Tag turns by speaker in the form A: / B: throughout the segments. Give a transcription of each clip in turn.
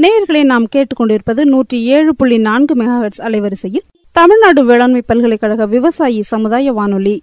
A: நேயர்களை நாம் கேட்டுக்கொண்டிருப்பது நூற்றி ஏழு புள்ளி நான்கு மெகாஹெட்ஸ் அலைவரிசையில் தமிழ்நாடு வேளாண்மை பல்கலைக்கழக விவசாயி சமுதாய வானொலி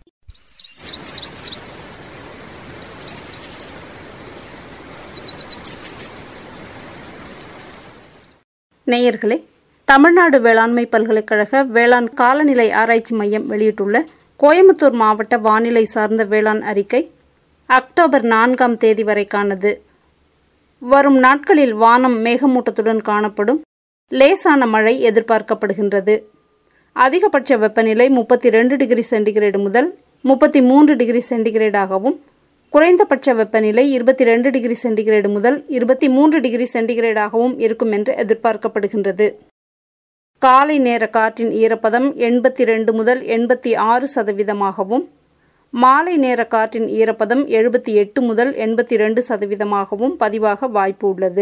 A: நேயர்களே தமிழ்நாடு வேளாண்மை பல்கலைக்கழக வேளாண் காலநிலை ஆராய்ச்சி மையம் வெளியிட்டுள்ள கோயம்புத்தூர் மாவட்ட வானிலை சார்ந்த வேளாண் அறிக்கை அக்டோபர் நான்காம் தேதி வரைக்கானது வரும் நாட்களில் வானம் மேகமூட்டத்துடன் காணப்படும் லேசான மழை எதிர்பார்க்கப்படுகின்றது அதிகபட்ச வெப்பநிலை முப்பத்தி ரெண்டு டிகிரி சென்டிகிரேடு முதல் முப்பத்தி மூன்று டிகிரி சென்டிகிரேடாகவும் குறைந்தபட்ச வெப்பநிலை இருபத்தி ரெண்டு டிகிரி சென்டிகிரேடு முதல் இருபத்தி மூன்று டிகிரி சென்டிகிரேடாகவும் இருக்கும் என்று எதிர்பார்க்கப்படுகின்றது காலை நேர காற்றின் ஈரப்பதம் எண்பத்தி ரெண்டு முதல் எண்பத்தி ஆறு சதவீதமாகவும் மாலை நேர காற்றின் ஈரப்பதம் எழுபத்தி எட்டு முதல் எண்பத்தி ரெண்டு சதவீதமாகவும் பதிவாக வாய்ப்பு உள்ளது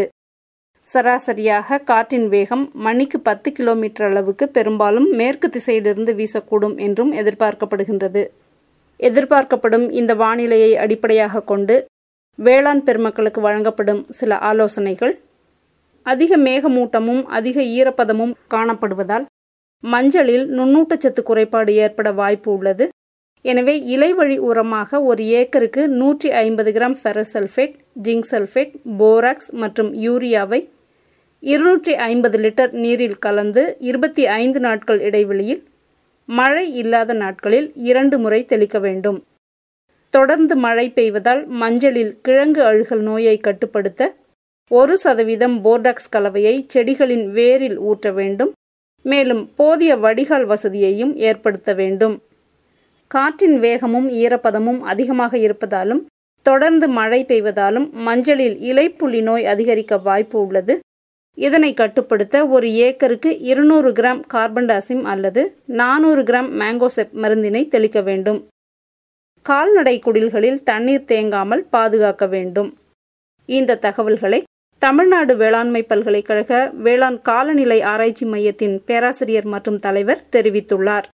A: சராசரியாக காற்றின் வேகம் மணிக்கு பத்து கிலோமீட்டர் அளவுக்கு பெரும்பாலும் மேற்கு திசையிலிருந்து வீசக்கூடும் என்றும் எதிர்பார்க்கப்படுகின்றது எதிர்பார்க்கப்படும் இந்த வானிலையை அடிப்படையாக கொண்டு வேளாண் பெருமக்களுக்கு வழங்கப்படும் சில ஆலோசனைகள் அதிக மேகமூட்டமும் அதிக ஈரப்பதமும் காணப்படுவதால் மஞ்சளில் நுண்ணூட்டச்சத்து குறைபாடு ஏற்பட வாய்ப்பு உள்ளது எனவே இலைவழி உரமாக ஒரு ஏக்கருக்கு நூற்றி ஐம்பது gram ferrous sulphate zinc sulphate borax மற்றும் யூரியாவை இருநூற்றி ஐம்பது லிட்டர் நீரில் கலந்து இருபத்தி ஐந்து நாட்கள் இடைவெளியில் மழை இல்லாத நாட்களில் இரண்டு முறை தெளிக்க வேண்டும் தொடர்ந்து மழை பெய்வதால் மஞ்சளில் கிழங்கு அழுகல் நோயை கட்டுப்படுத்த ஒரு சதவீதம் போர்டாக்ஸ் கலவையை செடிகளின் வேரில் ஊற்ற வேண்டும் மேலும் போதிய வடிகால் வசதியையும் ஏற்படுத்த வேண்டும் காற்றின் வேகமும் ஈரப்பதமும் அதிகமாக இருப்பதாலும் தொடர்ந்து மழை பெய்வதாலும் மஞ்சளில் இலைப்புள்ளி நோய் அதிகரிக்க வாய்ப்பு உள்ளது இதனை கட்டுப்படுத்த ஒரு ஏக்கருக்கு இருநூறு கிராம் கார்பன்டாசிம் அல்லது நானூறு கிராம் மேங்கோசெப் மருந்தினை தெளிக்க வேண்டும் கால்நடை குடில்களில் தண்ணீர் தேங்காமல் பாதுகாக்க வேண்டும் இந்த தகவல்களை தமிழ்நாடு வேளாண்மை பல்கலைக்கழக வேளாண் காலநிலை ஆராய்ச்சி மையத்தின் பேராசிரியர் மற்றும் தலைவர் தெரிவித்துள்ளார்